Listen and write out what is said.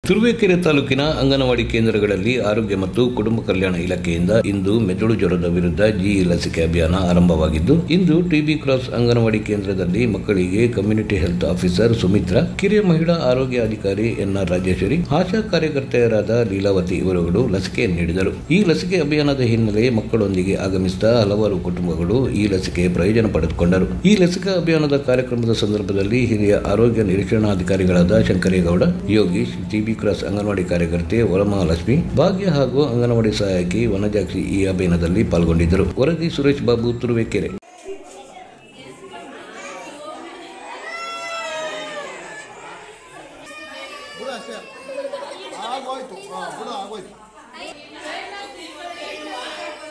ತುರುವೇಕೆರೆ ತಾಲೂಕಿನ ಅಂಗನವಾಡಿ ಕೇಂದ್ರಗಳಲ್ಲಿ ಆರೋಗ್ಯ ಮತ್ತು ಕುಟುಂಬ ಕಲ್ಯಾಣ ಇಲಾಖೆಯಿಂದ ಇಂದು ಮೆದುಳು ಜ್ವರದ ವಿರುದ್ಧ ಜಿ ಲಸಿಕೆ ಅಭಿಯಾನ ಆರಂಭವಾಗಿದ್ದು ಇಂದು ಟಿಬಿ ಕ್ರಾಸ್ ಅಂಗನವಾಡಿ ಕೇಂದ್ರದಲ್ಲಿ ಮಕ್ಕಳಿಗೆ ಕಮ್ಯುನಿಟಿ ಹೆಲ್ತ್ ಆಫೀಸರ್ ಸುಮಿತ್ರಾ ಕಿರಿಯ ಮಹಿಳಾ ಆರೋಗ್ಯ ಅಧಿಕಾರಿ ಎನ್ಆರ್ ರಾಜೇಶ್ವರಿ ಆಶಾ ಕಾರ್ಯಕರ್ತೆಯರಾದ ಲೀಲಾವತಿ ಇವರುಗಳು ಲಸಿಕೆ ನೀಡಿದರು ಈ ಲಸಿಕೆ ಅಭಿಯಾನದ ಹಿನ್ನೆಲೆ ಮಕ್ಕಳೊಂದಿಗೆ ಆಗಮಿಸಿದ ಹಲವಾರು ಕುಟುಂಬಗಳು ಈ ಲಸಿಕೆ ಪ್ರಯೋಜನ ಪಡೆದುಕೊಂಡರು ಈ ಲಸಿಕಾ ಅಭಿಯಾನದ ಕಾರ್ಯಕ್ರಮದ ಸಂದರ್ಭದಲ್ಲಿ ಹಿರಿಯ ಆರೋಗ್ಯ ನಿರೀಕ್ಷಣಾಧಿಕಾರಿಗಳಾದ ಶಂಕರೇಗೌಡ ಯೋಗೀಶ್ ಟಿಬಿ ಕ್ರಾಸ್ ಅಂಗನವಾಡಿ ಕಾರ್ಯಕರ್ತೆ ವರಮಹಾಲಕ್ಷ್ಮಿ ಭಾಗ್ಯ ಹಾಗೂ ಅಂಗನವಾಡಿ ಸಹಾಯಕಿ ವನಜಾಕ್ಷಿ ಈ ಅಭಿಯಾನದಲ್ಲಿ ಪಾಲ್ಗೊಂಡಿದ್ದರು ವರದಿ ಸುರೇಶ್ ಬಾಬು ತುರುವೇಕೆರೆ ಬಿಡು ಅಷ್ಟೇ ಆಗೋಯ್ತು ಹಾಂ ಬಿಡು ಆಗೋಯ್ತು